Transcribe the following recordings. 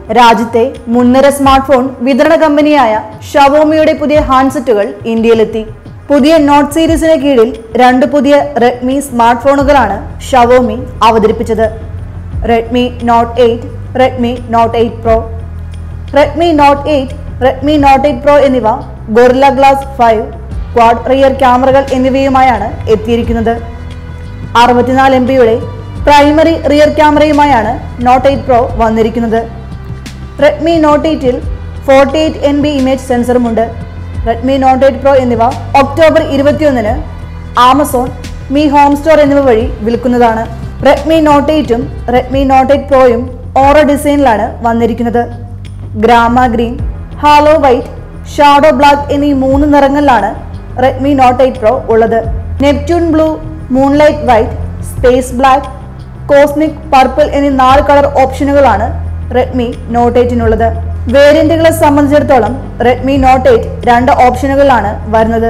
രാജ്യത്തെ മുൻനിര smart phone വിതരണ കമ്പനിയായ ഷവോമിയുടെ പുതിയ ഹാൻഡ്സെറ്റുകൾ ഇന്ത്യയിലെത്തി പുതിയ നോട്ട് സീരീസിന് കീഴിൽ രണ്ട് പുതിയ റെഡ്മി സ്മാർട്ട് ഫോണുകളാണ് ഷവോമി അവതരിപ്പിച്ചത് Redmi Note eight Redmi Note eight Pro Redmi Note eight Redmi Note eight Pro എന്നിവ Gorilla Glass five quad rear ക്യാമറകൾ എന്നിവയുമായാണ് എത്തിയിരിക്കുന്നത് അറുപത്തിനാല് എം ബിയുടെ പ്രൈമറി റിയർ ക്യാമറയുമായാണ് നോട്ട് എയ്റ്റ് പ്രോ വന്നിരിക്കുന്നത് റെഡ്മി നോട്ട് എയ്റ്റിൽ forty eight N B image സെൻസറുമുണ്ട് റെഡ്മി നോട്ട് എയ്റ്റ് പ്രോ എന്നിവ ഒക്ടോബർ ഇരുപത്തിയൊന്നിന് ആമസോൺ മീ ഹോം സ്റ്റോർ എന്നിവ വഴി വിൽക്കുന്നതാണ് റെഡ്മി നോട്ട് എയ്റ്റും റെഡ്മി നോട്ട് എയ്റ്റ് പ്രോയും ഓറോ ഡിസൈനിലാണ് വന്നിരിക്കുന്നത് gamma green halo white shadow black എന്നീ മൂന്ന് നിറങ്ങളിലാണ് റെഡ്മി നോട്ട് എയ്റ്റ് പ്രോ ഉള്ളത് Neptune blue moonlight white space black cosmic purple എന്നീ നാല് കളർ ഓപ്ഷനുകളാണ് റെഡ്മി നോട്ട് എയ്റ്റിനുള്ളത് വേരിയന്റുകളെ സംബന്ധിച്ചിടത്തോളം റെഡ്മി നോട്ട് എയ്റ്റ് രണ്ട് ഓപ്ഷനുകളിലാണ് വരുന്നത്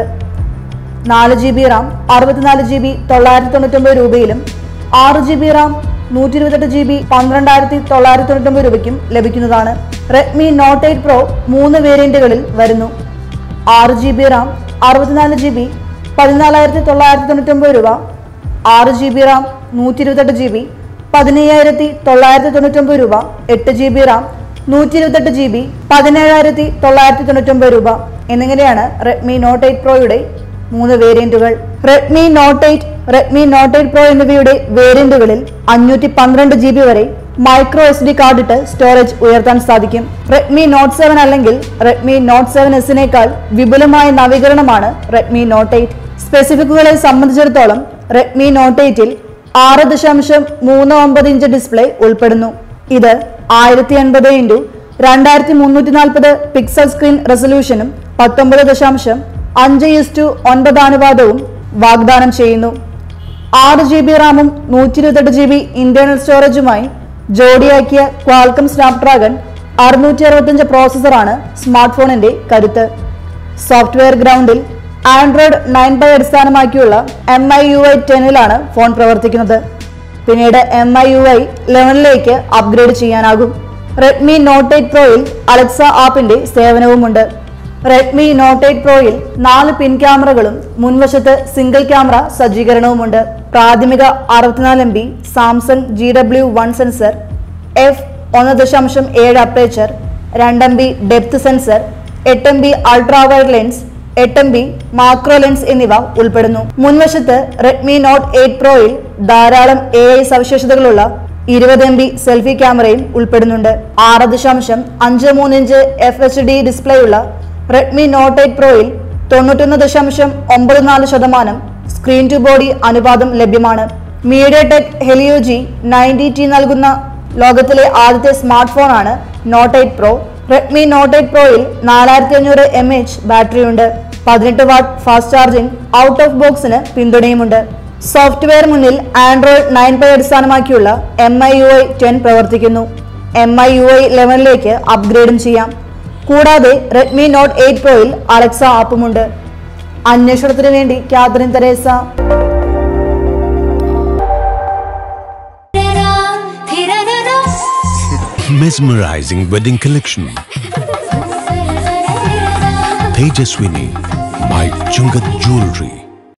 നാല് ജി ബി റാം അറുപത്തിനാല് ജി ബി തൊള്ളായിരത്തി തൊണ്ണൂറ്റൊമ്പത് രൂപയിലും ആറ് ജി ബി റാം നൂറ്റി ഇരുപത്തെട്ട് ജി ബി പന്ത്രണ്ടായിരത്തി തൊള്ളായിരത്തി തൊണ്ണൂറ്റൊമ്പത് രൂപയ്ക്കും ലഭിക്കുന്നതാണ് റെഡ്മി നോട്ട് എയ്റ്റ് പ്രോ മൂന്ന് വേരിയന്റുകളിൽ വരുന്നു ആറ് ജി ബി റാം അറുപത്തിനാല് ജി ബി പതിനാലായിരത്തി തൊള്ളായിരത്തി തൊണ്ണൂറ്റൊമ്പത് രൂപ ആറ് ജി ബി റാം നൂറ്റി ഇരുപത്തെട്ട് ജി ബി പതിനയ്യായിരത്തി തൊള്ളായിരത്തി തൊണ്ണൂറ്റൊമ്പത് രൂപ എട്ട് ജി ബി റാം നൂറ്റി ഇരുപത്തെട്ട് ജി ബി പതിനേഴായിരത്തി തൊള്ളായിരത്തി തൊണ്ണൂറ്റൊമ്പത് രൂപ എന്നിങ്ങനെയാണ് റെഡ്മി നോട്ട് എയ്റ്റ് പ്രോയുടെ മൂന്ന് വേരിയന്റുകൾ Redmi Note eight Redmi Note eight Pro എന്നിവയുടെ വേരിയന്റുകളിൽ അഞ്ഞൂറ്റി പന്ത്രണ്ട് ജി ബി വരെ മൈക്രോ എസ് ഡി കാർഡ് ഇട്ട് സ്റ്റോറേജ് ഉയർത്താൻ സാധിക്കും റെഡ്മി നോട്ട് സെവൻ അല്ലെങ്കിൽ റെഡ്മി നോട്ട് സെവൻ എസിനേക്കാൾ വിപുലമായ നവീകരണമാണ് റെഡ്മി നോട്ട് എയ്റ്റ് സ്പെസിഫിക്കുകളെ സംബന്ധിച്ചിടത്തോളം റെഡ്മി നോട്ട് എയ്റ്റിൽ ആറ് ദശാംശം മൂന്ന് ഒമ്പത് ഇഞ്ച് ഡിസ്പ്ലേ ഉൾപ്പെടുന്നു ഇത് ആയിരത്തി എൺപത് ഇൻറ്റു രണ്ടായിരത്തി മുന്നൂറ്റി നാൽപ്പത് പിക്സൽ സ്ക്രീൻ റെസൊല്യൂഷനും പത്തൊമ്പത് ദശാംശം അഞ്ച് ഇസ്റ്റു ഒൻപത് അനുപാതവും വാഗ്ദാനം ചെയ്യുന്നു ആറ് ജി ബി റാമും നൂറ്റി ഇരുപത്തെട്ട് ജി ബി ഇന്റേണൽ സ്റ്റോറേജുമായി ജോഡിയാക്കിയ ക്വാൾക്കം സ്നാപ്ഡ്രാഗൺ അറുന്നൂറ്റി അറുപത്തഞ്ച് പ്രോസസ്സറാണ് സ്മാർട്ട് ഫോണിന്റെ കരുത്ത് സോഫ്റ്റ്വെയർ ഗ്രൗണ്ടിൽ ആൻഡ്രോയിഡ് നയൻ ബൈ അടിസ്ഥാനമാക്കിയുള്ള എം ഐ യു ഐ ടെന്നിലാണ് ഫോൺ പ്രവർത്തിക്കുന്നത് പിന്നീട് എം ഐ യു ഐ ലെവനിലേക്ക് അപ്ഗ്രേഡ് ചെയ്യാനാകും റെഡ്മി നോട്ട് എയ്റ്റ് പ്രോയിൽ അലക്സ ആപ്പിന്റെ സേവനവുമുണ്ട് റെഡ്മി നോട്ട് എയ്റ്റ് പ്രോയിൽ നാല് പിൻ ക്യാമറകളും മുൻവശത്ത് സിംഗിൾ ക്യാമറ സജ്ജീകരണവുമുണ്ട് പ്രാഥമിക അറുപത്തിനാല് M B Samsung G W one sensor F ഒന്ന് ദശാംശം ഏഴ് അപ്പേച്ചർ രണ്ട് എം ബി ഡെപ്ത് സെൻസർ എട്ട് M B ultra wide lens എട്ട് എം ബി മാക്രോ ലെൻസ് എന്നിവ ഉൾപ്പെടുന്നു മുൻവശത്ത് റെഡ്മി നോട്ട് എയ്റ്റ് പ്രോയിൽ ധാരാളം എ ഐ സവിശേഷതകളുള്ള ഇരുപത് എം ബി സെൽഫി ക്യാമറയും ഉൾപ്പെടുന്നുണ്ട് ആറ് ദശാംശം അഞ്ച് മൂന്ന് inch F H D display ഉള്ള റെഡ്മി നോട്ട് എയ്റ്റ് പ്രോയിൽ തൊണ്ണൂറ്റൊന്ന് ദശാംശം ഒമ്പത് നാല് ശതമാനം സ്ക്രീൻ ടു ബോഡി അനുപാതം ലഭ്യമാണ് MediaTek Helio G ninety T നൽകുന്ന ലോകത്തിലെ ആദ്യത്തെ സ്മാർട്ട് ഫോണാണ് Note eight Pro Redmi Note eight പ്രോയിൽ നാലായിരത്തി അഞ്ഞൂറ് എം എച്ച് ബാറ്ററിയുണ്ട് പതിനെട്ട് watt fast charging out of ബോക്സിന് പിന്തുണയുമുണ്ട് സോഫ്റ്റ്വെയർ മുന്നിൽ ആൻഡ്രോയിഡ് നയൻ പൈ അടിസ്ഥാനമാക്കിയുള്ള M I U I ten പ്രവർത്തിക്കുന്നു എം ഐ യു ഐ ലെവനിലേക്ക് അപ്ഗ്രേഡും ചെയ്യാം കൂടാതെ റെഡ്മി നോട്ട് എയ്റ്റ് പ്രോയിൽ അലക്സ ആപ്പുമുണ്ട് അന്വേഷണത്തിന് വേണ്ടി Catherine Teresa mesmerizing wedding collection. Tejaswini by Chungat Jewelry.